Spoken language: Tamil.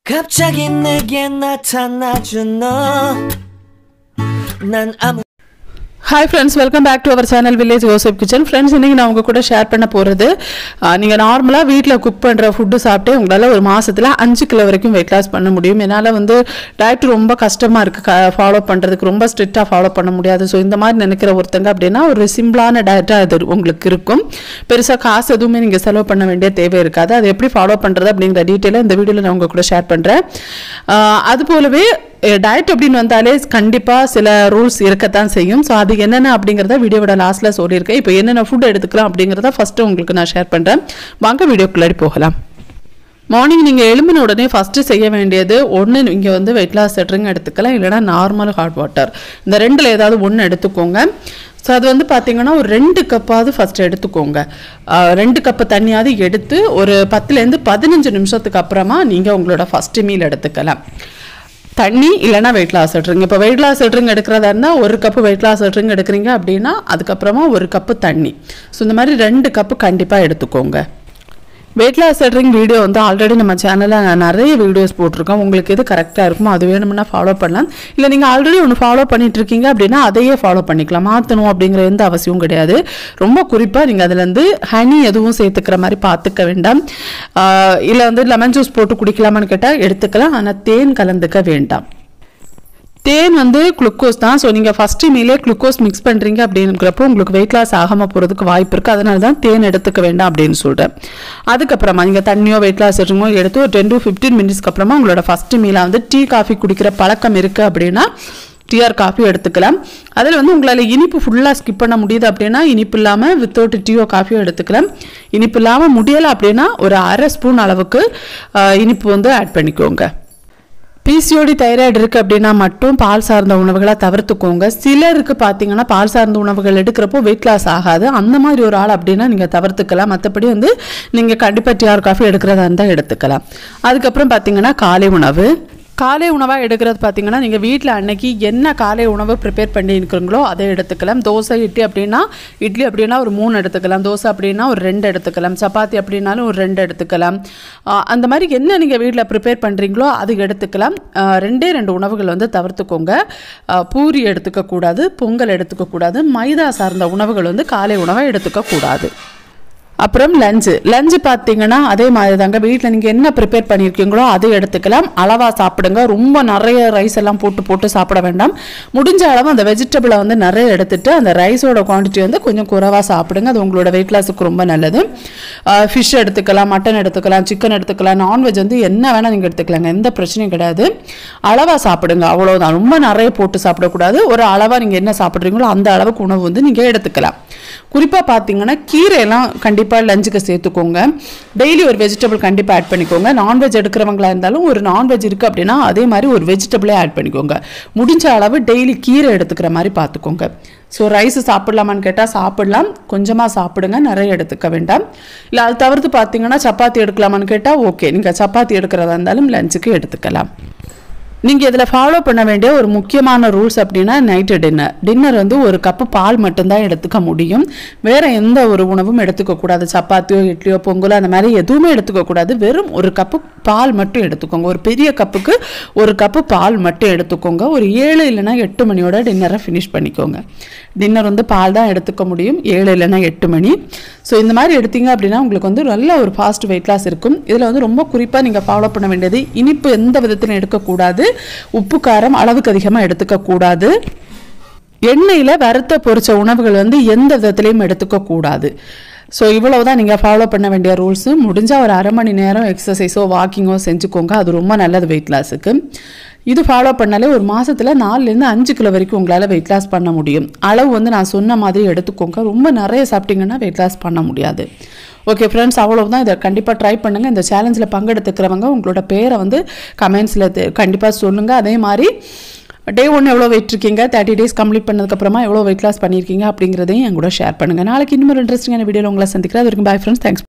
갑자기 내게 나타나준 너난 아무 hi friends welcome back to our channel village Joseph kitchen friends இன்றைக்கி நான் உங்கள் கூட ஷேர் பண்ண போகிறது நீங்கள் நார்மலாக வீட்டில் குக் பண்ணுற ஃபுட்டு சாப்பிட்டு உங்களால் ஒரு மாதத்தில் அஞ்சு கிலோ வரைக்கும் வெயிட் லாஸ் பண்ண முடியும் என்னால் வந்து டயட் ரொம்ப கஷ்டமாக இருக்குது ஃபாலோ பண்ணுறதுக்கு ரொம்ப ஸ்ட்ரிக்டாக ஃபாலோ பண்ண முடியாது ஸோ இந்த மாதிரி நினைக்கிற ஒருத்தங்க அப்படின்னா ஒரு சிம்பிளான டயட்டாக அது உங்களுக்கு இருக்கும் பெருசாக காசு எதுவுமே நீங்கள் செலவு பண்ண வேண்டிய தேவை இருக்காது அதை எப்படி ஃபாலோ பண்ணுறது அப்படிங்கிற டீட்டெயிலாக இந்த வீடியோவில் நான் உங்கள் கூட ஷேர் பண்ணுறேன் அது போலவே டயட் அப்படின்னு வந்தாலே கண்டிப்பாக சில ரூல்ஸ் இருக்கத்தான் செய்யும் ஸோ அது என்னென்ன அப்படிங்கிறத வீடியோவோட லாஸ்ட்டில் சொல்லியிருக்கேன் இப்போ என்னென்ன ஃபுட் எடுத்துக்கலாம் அப்படிங்கிறத ஃபஸ்ட்டு உங்களுக்கு நான் ஷேர் பண்ணுறேன் வாங்க வீடியோக்குள்ளாடி போகலாம் மார்னிங் நீங்கள் எழும்பின உடனே ஃபஸ்ட்டு செய்ய வேண்டியது ஒன்று இங்கே வந்து வெயிட் லாஸ் செட்ரிங் எடுத்துக்கலாம் இல்லைனா நார்மல் ஹாட் வாட்டர் இந்த ரெண்டில் ஏதாவது ஒன்று எடுத்துக்கோங்க ஸோ அது வந்து பார்த்தீங்கன்னா ஒரு ரெண்டு கப்பாவது ஃபஸ்ட்டு எடுத்துக்கோங்க ஆஹ் ரெண்டு கப்பு தண்ணியாவது எடுத்து ஒரு பத்துலேருந்து பதினஞ்சு நிமிஷத்துக்கு அப்புறமா நீங்கள் உங்களோட ஃபஸ்ட்டு மீல் எடுத்துக்கலாம் தண்ணி இல்லைனா வெயிட் லாஸ் ட்ரிங்க் இப்போ வெயிட் லாஸ் ட்ரிங்க் எடுக்கிறதா இருந்தால் ஒரு கப்பு வெயிட் லாஸ் ட்ரிங்க் எடுக்கிறீங்க அப்படின்னா அதுக்கப்புறமா ஒரு கப்பு தண்ணி ஸோ இந்த மாதிரி ரெண்டு கப்பு கண்டிப்பாக எடுத்துக்கோங்க வெயிட் லாஸ் ட்ரிங்க் வீடியோ வந்து ஆல்ரெடி நம்ம சேனலில் நான் நிறைய வீடியோஸ் போட்டிருக்கோம் உங்களுக்கு எது கரெக்டாக இருக்குமோ அது வேணும்னா ஃபாலோ பண்ணலாம் இல்லை நீங்கள் ஆல்ரெடி ஒன்று ஃபாலோ பண்ணிட்டு இருக்கீங்க அப்படின்னா அதையே ஃபாலோ பண்ணிக்கலாம் மாற்றணும் அப்படிங்கிற எந்த அவசியமும் கிடையாது ரொம்ப குறிப்பாக நீங்கள் அதுலேருந்து ஹனி எதுவும் சேர்த்துக்கிற மாதிரி பார்த்துக்க வேண்டாம் இல்லை வந்து லெமன் ஜூஸ் போட்டு குடிக்கலாமான்னு கேட்டால் எடுத்துக்கலாம் ஆனால் தேன் கலந்துக்க வேண்டாம் தேன் வந்து குளுக்கோஸ் தான் ஸோ நீங்கள் ஃபஸ்ட்டு மீலே குளுக்கோஸ் மிக்ஸ் பண்ணுறீங்க அப்படிங்கிறப்போ உங்களுக்கு வெயிட் லாஸ் ஆகாமல் போகிறதுக்கு வாய்ப்பு இருக்குது அதனால தான் தேன் எடுத்துக்க வேண்டாம் அப்படின்னு சொல்கிறேன் அதுக்கப்புறமா நீங்கள் தண்ணியோ வெயிட் லாஸ் எடுமோ எடுத்து ஒரு டென் டு ஃபிஃப்டீன் மினிட்ஸ்க்கு அப்புறமா உங்களோட ஃபஸ்ட்டு மீலாக வந்து டீ காஃபி குடிக்கிற பழக்கம் இருக்குது அப்படின்னா டீஆர் காஃபி எடுத்துக்கலாம் அதில் வந்து உங்களால் இனிப்பு ஃபுல்லாக ஸ்கிப் பண்ண முடியுது அப்படின்னா இனிப்பு இல்லாமல் வித்தவுட் டீயோ காஃபியோ எடுத்துக்கலாம் இனிப்பு இல்லாமல் முடியலை அப்படின்னா ஒரு அரை ஸ்பூன் அளவுக்கு ஆஹ், இனிப்பு வந்து ஆட் பண்ணிக்கோங்க பிசிஓடி தைராய்டு இருக்குது அப்படின்னா மட்டும் பால் சார்ந்த உணவுகளை தவிர்த்துக்கோங்க சிலருக்கு பார்த்தீங்கன்னா பால் சார்ந்த உணவுகள் எடுக்கிறப்போ வெயிட் லாஸ் ஆகாது அந்த மாதிரி ஒரு ஆள் அப்படின்னா நீங்கள் தவிர்த்துக்கலாம் மற்றபடி வந்து நீங்கள் கண்டிப்பாக டிஆர் காஃபி எடுக்கிறதா இருந்தால் எடுத்துக்கலாம் அதுக்கப்புறம் பார்த்தீங்கன்னா காலை உணவு காலை உணவாக எடுக்கிறது பார்த்தீங்கன்னா நீங்கள் வீட்டில் அன்னைக்கு என்ன காலை உணவு ப்ரிப்பேர் பண்ணி இருக்கிறீங்களோ அதை எடுத்துக்கலாம் தோசை இட்லி அப்படின்னா இட்லி அப்படின்னா ஒரு மூணு எடுத்துக்கலாம் தோசை அப்படின்னா ஒரு ரெண்டு எடுத்துக்கலாம் சப்பாத்தி அப்படின்னாலும் ஒரு ரெண்டு எடுத்துக்கலாம் ஆஹ் அந்த மாதிரி என்ன நீங்கள் வீட்டில் ப்ரிப்பேர் பண்ணுறீங்களோ அது எடுத்துக்கலாம் ஆஹ் ரெண்டே ரெண்டு உணவுகள் வந்து தவிர்த்துக்கோங்க ஆஹ் பூரி எடுத்துக்கக்கூடாது பொங்கல் எடுத்துக்கக்கூடாது மைதா சார்ந்த உணவுகள் வந்து காலை உணவை எடுத்துக்கக்கூடாது அப்புறம் லஞ்சு லஞ்சு பார்த்தீங்கன்னா அதே மாதிரி தாங்க வீட்டில் நீங்கள் என்ன ப்ரிப்பேர் பண்ணியிருக்கீங்களோ அதை எடுத்துக்கலாம் அளவாக சாப்பிடுங்க ரொம்ப நிறைய ரைஸ் எல்லாம் போட்டு போட்டு சாப்பிட வேண்டாம் முடிஞ்ச அளவு அந்த வெஜிடபிளை வந்து நிறைய எடுத்துட்டு அந்த ரைஸோட குவான்டிட்டி வந்து கொஞ்சம் குறைவாக சாப்பிடுங்க அது உங்களோட வெயிட் லாஸுக்கு ரொம்ப நல்லது ஃபிஷ் எடுத்துக்கலாம் மட்டன் எடுத்துக்கலாம் சிக்கன் எடுத்துக்கலாம் நான்வெஜ் வந்து என்ன வேணால் நீங்கள் எடுத்துக்கலாங்க எந்த பிரச்சனையும் கிடையாது அளவாக சாப்பிடுங்க அவ்வளோதான் ரொம்ப நிறைய போட்டு சாப்பிடக்கூடாது ஒரு அளவாக நீங்கள் என்ன சாப்பிட்றீங்களோ அந்த அளவுக்கு உணவு வந்து நீங்கள் எடுத்துக்கலாம் குறிப்பாக பார்த்தீங்கன்னா கீரையெல்லாம் கண்டிப்பாக லஞ்சுக்கு சேர்த்துக்கோங்க டெய்லி ஒரு வெஜிடபிள் கண்டிப்பாக ஆட் பண்ணிக்கோங்க நான்வெஜ் எடுக்கிறவங்களா இருந்தாலும் ஒரு நான்வெஜ் இருக்குது அப்படின்னா அதே மாதிரி ஒரு வெஜிடபிளே ஆட் பண்ணிக்கோங்க முடிஞ்ச அளவு டெய்லி கீரை எடுத்துக்கிற மாதிரி பார்த்துக்கோங்க ஸோ ரைஸ் சாப்பிடலாமான்னு கேட்டால் சாப்பிடலாம் கொஞ்சமாக சாப்பிடுங்க நிறைய எடுத்துக்க வேண்டாம் இல்லை அது தவிர்த்து பார்த்தீங்கன்னா சப்பாத்தி எடுக்கலாமான்னு கேட்டால் ஓகே நீங்கள் சப்பாத்தி எடுக்கிறதா இருந்தாலும் லஞ்சுக்கு எடுத்துக்கலாம் நீங்கள் இதில் ஃபாலோ பண்ண வேண்டிய ஒரு முக்கியமான ரூல்ஸ் அப்படின்னா நைட்டு டின்னர் டின்னர் வந்து ஒரு கப்பு பால் மட்டும்தான் எடுத்துக்க முடியும் வேறு எந்த ஒரு உணவும் எடுத்துக்கக்கூடாது சப்பாத்தியோ இட்லியோ பொங்கலோ அந்த மாதிரி எதுவுமே எடுத்துக்கக்கூடாது வெறும் ஒரு கப்பு பால் மட்டும் எடுத்துக்கோங்க ஒரு பெரிய கப்புக்கு ஒரு கப்பு பால் மட்டும் எடுத்துக்கோங்க ஒரு ஏழு இல்லைன்னா எட்டு மணியோட டின்னரை ஃபினிஷ் பண்ணிக்கோங்க டின்னர் வந்து பால் தான் எடுத்துக்க முடியும் ஏழு இல்லைன்னா எட்டு மணி ஸோ இந்த மாதிரி எடுத்தீங்க அப்படின்னா உங்களுக்கு வந்து நல்ல ஒரு ஃபாஸ்ட் வெயிட் லாஸ் இருக்கும் இதில் வந்து ரொம்ப குறிப்பாக நீங்கள் ஃபாலோ பண்ண வேண்டியது இனிப்பு எந்த விதத்திலும் எடுக்கக்கூடாது உப்பு காரம் அளவுக்கு அதிகமாக எடுத்துக்கக்கூடாது எண்ணெயில் வறுத்த பொரிச்ச உணவுகள் வந்து எந்த விதத்துலையும் எடுத்துக்கக்கூடாது ஸோ இவ்வளவு தான் நீங்கள் ஃபாலோ பண்ண வேண்டிய ரூல்ஸு முடிஞ்சால் ஒரு அரை மணி நேரம் எக்ஸசைஸோ வாக்கிங்கோ செஞ்சுக்கோங்க அது ரொம்ப நல்லது வெயிட் லாஸுக்கு இது ஃபாலோ பண்ணாலே ஒரு மாசத்துல நாலுலேருந்து அஞ்சு கிலோ வரைக்கும் உங்களால் வெயிட் லாஸ் பண்ண முடியும் அளவு வந்து நான் சொன்ன மாதிரி எடுத்துக்கோங்க ரொம்ப நிறைய சாப்பிட்டீங்கன்னா வெயிட் லாஸ் பண்ண முடியாது ஓகே ஃப்ரெண்ட்ஸ் அவ்வளவுதான் இதை கண்டிப்பாக ட்ரை பண்ணுங்கள் இந்த சேலஞ்சில் பங்கெடுத்துக்கிறவங்க உங்களோட பேரை வந்து கமெண்ட்ஸில் கண்டிப்பாக சொல்லுங்கள் அதே மாதிரி டே ஒன் எவ்வளோ வெயிட் இருக்கீங்க தேர்ட்டி டேஸ் கம்ப்ளீட் பண்ணதுக்கப்புறமா எவ்வளோ வெயிட் லாஸ் பண்ணியிருக்கீங்க அப்படிங்கிறதையும் என் கூட ஷேர் பண்ணுங்கள் நாளைக்கு இன்னும் ஒரு இன்ட்ரெஸ்டிங்கான வீடியோவில் உங்களை சந்திக்கிறேன் அது வரைக்கும் பை ஃப்ரெண்ட்ஸ் தேங்க்ஸ்